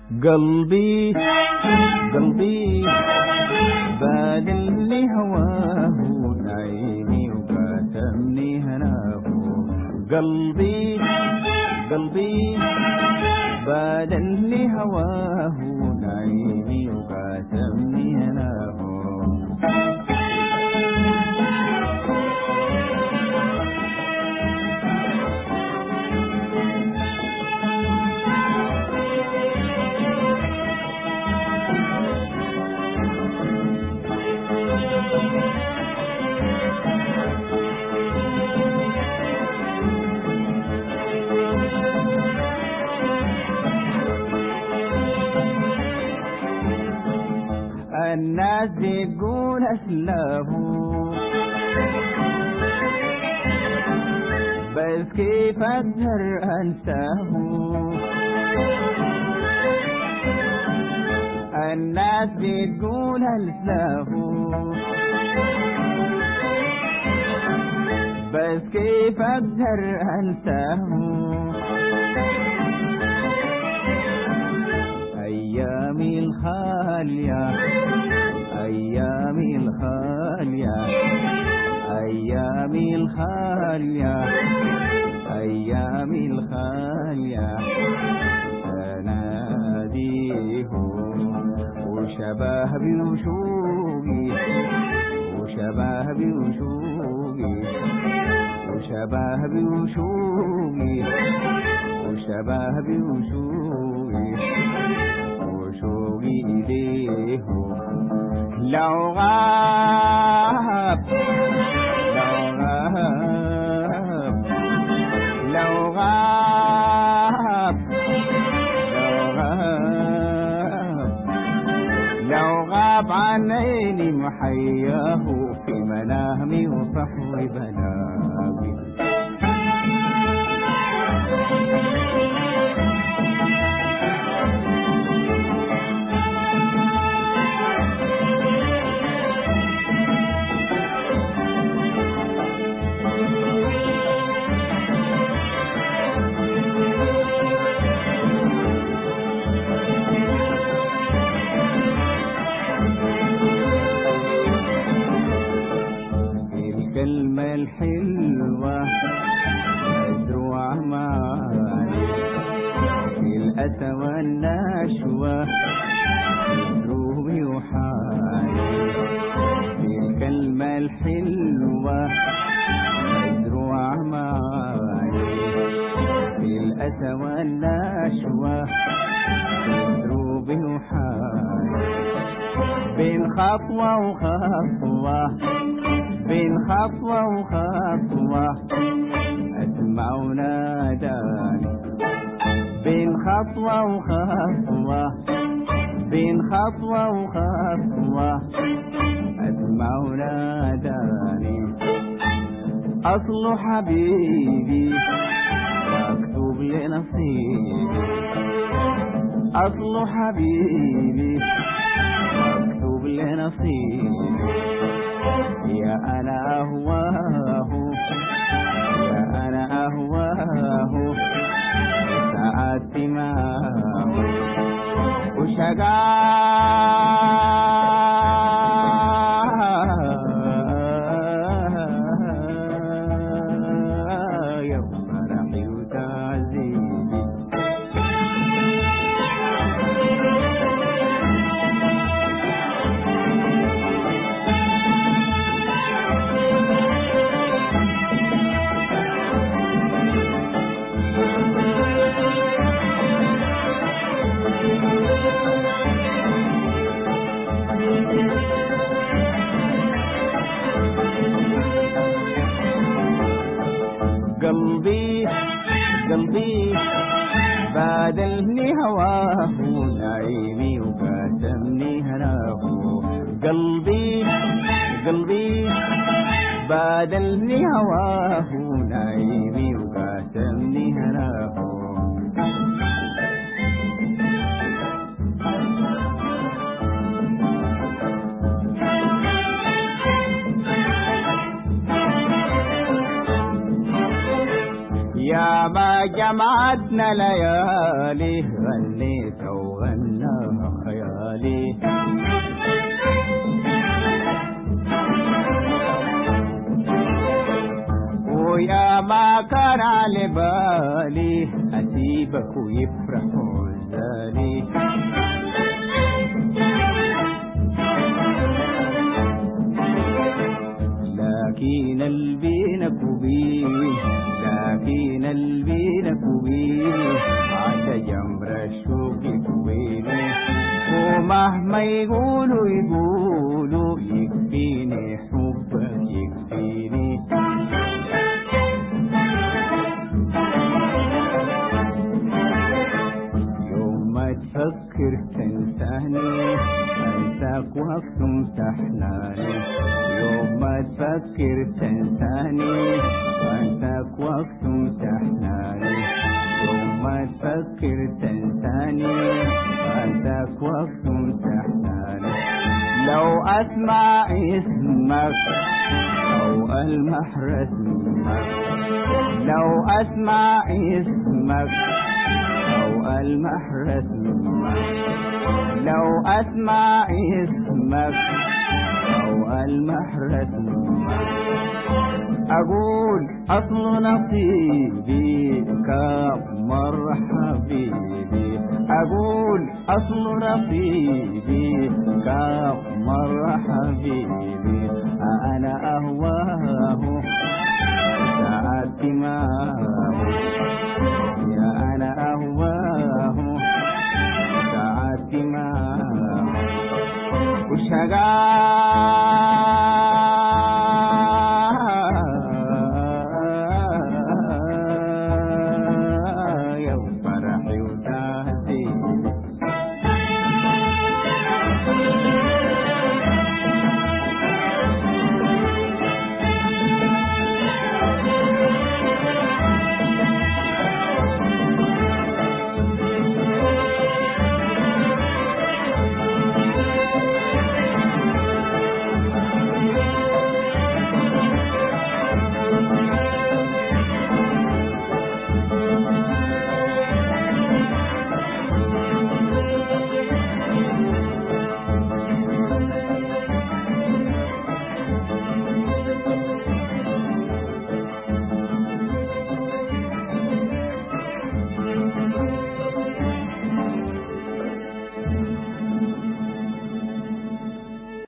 قلبي قلبي بال اللي هواه نعيمي وقاسمني هناه قلبي قلبي بال اللي هواه نعيمي وقاسمني هناه الناس بتقول اسلاه بس كيف اقدر انساه الناس بتقول اسلاه بس كيف اقدر انساه أيامي الخالية أيامي الخالية أيامي الخالية أيامي الخالية أناديه وشبابي وشوقي وشبابي وشوقي وشبابي وشوقي وشبابي وشوقي وشوقي إليه لو غاب لو غاب لو غاب لو غاب لو غاب عن عيني محياه في منامي وصحوي بنامي الكلمة الحلوة مزروعة معاني في الأسى والنشوة دروبي وحالي الكلمة الحلوة مزروعة معاني في الأسى والنشوة دروبي وحالي بين خطوة وخطوة بين خطوة وخطوة أسمع ناداني بين خطوة وخطوة بين خطوة وخطوة أسمع ناداني أصل حبيبي مكتوب لنصيبي أصل حبيبي مكتوب لنصيبي يا أنا أهواه يا أنا أهواه سعدت معه وشقايا فرحي وتعزيزي قلبي قلبي بادلني هواه نعيمي وقاسمني هناه قلبي قلبي بادلني هواه نعيمي وقاسمني هناه يا ما جمع وعدنا ليالي غنيت وغنى خيالي ويا ما كان على بالي أسيبك ويفرح عزالي لكن البينك وبين لكن البينك وبين عاد جمر الشوق طويله ومهما يقولوا يقولوا يكفيني حبك يكفيني يوم ما تفكر تنساني انساك وقت امتحناني يوم ما تفكر تنساني انساك وقت امتحناني يوم ما تفكر تنساني انساك وقت امتحناني لو اسمع اسمك او المح رسمك لو اسمع اسمك او المح رسمك لو اسمع اسمك او المح رسمك اقول اصل نصيبي كمر حبيبي اقول اصل نصيبي كمر حبيبي انا اهواه ساعات دماغه يا انا اهواه ساعات دماغه وشغال